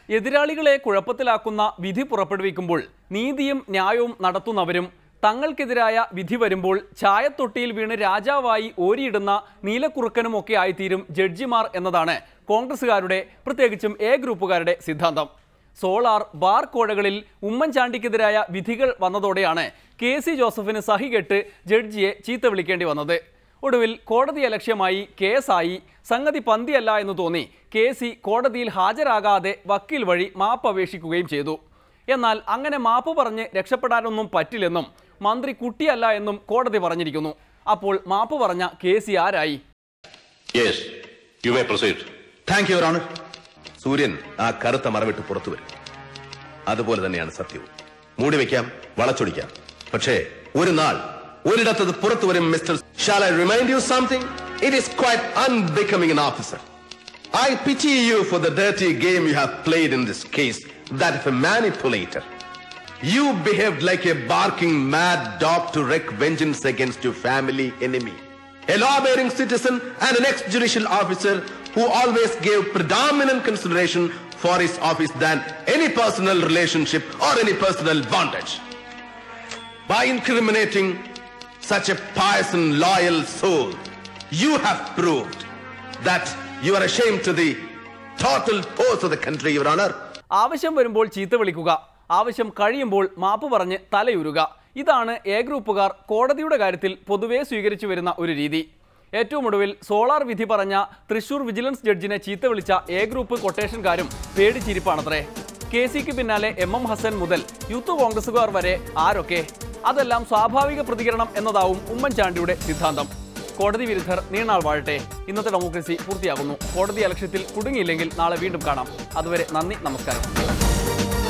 എതിരാളികളെ കുഴപ്പത്തിലാക്കുന്ന വിധി പുറപ്പെടുവിക്കുമ്പോൾ നീതിയും ന്യായവും നടത്തുന്നവരും തങ്ങൾക്കെതിരായ വിധി വരുമ്പോൾ ചായത്തൊട്ടിയിൽ വീണ് രാജാവായി ഓരിയിടുന്ന നീലക്കുറുക്കനുമൊക്കെ ആയിത്തീരും ജഡ്ജിമാർ എന്നതാണ് കോൺഗ്രസുകാരുടെ പ്രത്യേകിച്ചും എ ഗ്രൂപ്പുകാരുടെ സിദ്ധാന്തം സോളാർ ബാർ കോഴകളിൽ ഉമ്മൻചാണ്ടിക്കെതിരായ വിധികൾ വന്നതോടെയാണ് കെ സി ജോസഫിന് സഹികെട്ട് ജഡ്ജിയെ ചീത്ത വിളിക്കേണ്ടി വന്നത് ഒടുവിൽ കോടതി അലക്ഷ്യമായി കേസായി സംഗതി പന്തിയല്ല എന്ന് തോന്നി കെ സി കോടതിയിൽ ഹാജരാകാതെ വക്കീൽ വഴി മാപ്പ് അപേക്ഷിക്കുകയും ചെയ്തു എന്നാൽ അങ്ങനെ മാപ്പ് പറഞ്ഞ് രക്ഷപ്പെടാനൊന്നും പറ്റില്ലെന്നും മന്ത്രി കുട്ടിയല്ല എന്നും കോടതി പറഞ്ഞിരിക്കുന്നു അപ്പോൾ മാപ്പ് പറഞ്ഞ കെ സി ആരായി yes you may proceed thank you honour സൂര്യൻ ആ കറുത്ത മറവിട്ട് പുറത്തു വരും അതുപോലെ തന്നെയാണ് സത്യവും മൂടി വെക്കാം വളച്ചൊടിക്കാം പക്ഷേ ഒരു നാൾ ഒരിടത്തത് പുറത്തു വരും mister shall I remind you something it is quite unbecoming an officer I pity you for the dirty game you have played in this case that if a manipulator You behaved like a barking mad dog to wreak vengeance against your family enemy. A law-bearing citizen and an ex-judicial officer who always gave predominant consideration for his office than any personal relationship or any personal bondage. By incriminating such a pious and loyal soul, you have proved that you are ashamed to the total force of the country, Your Honor. ആവശ്യം വരുമ്പോൾ ചീത്ത വിളിക്കുക ആവശ്യം കഴിയുമ്പോൾ മാപ്പ് പറഞ്ഞ് തലയുരുക ഇതാണ് A ഗ്രൂപ്പുകാർ കോടതിയുടെ കാര്യത്തിൽ പൊതുവെ സ്വീകരിച്ചു വരുന്ന ഒരു രീതി ഏറ്റവും ഒടുവിൽ സോളാർ വിധി പറഞ്ഞ തൃശൂർ വിജിലൻസ് ജഡ്ജിനെ ചീത്ത വിളിച്ച എ ഗ്രൂപ്പ് കൊട്ടേഷൻകാരും പേടിച്ചിരിപ്പാണത്രേ കെ സിക്ക് പിന്നാലെ എം എം ഹസൻ മുതൽ യൂത്ത് കോൺഗ്രസുകാർ വരെ ആരൊക്കെ അതെല്ലാം സ്വാഭാവിക പ്രതികരണം എന്നതാവും ഉമ്മൻചാണ്ടിയുടെ സിദ്ധാന്തം കോടതി വിരുദ്ധർ നീണാൾ വാഴട്ടെ ഇന്നത്തെ ഡെമോക്രസി പൂർത്തിയാകുന്നു കോടതി അലക്ഷ്യത്തിൽ കുടുങ്ങിയില്ലെങ്കിൽ നാളെ വീണ്ടും കാണാം അതുവരെ നന്ദി നമസ്കാരം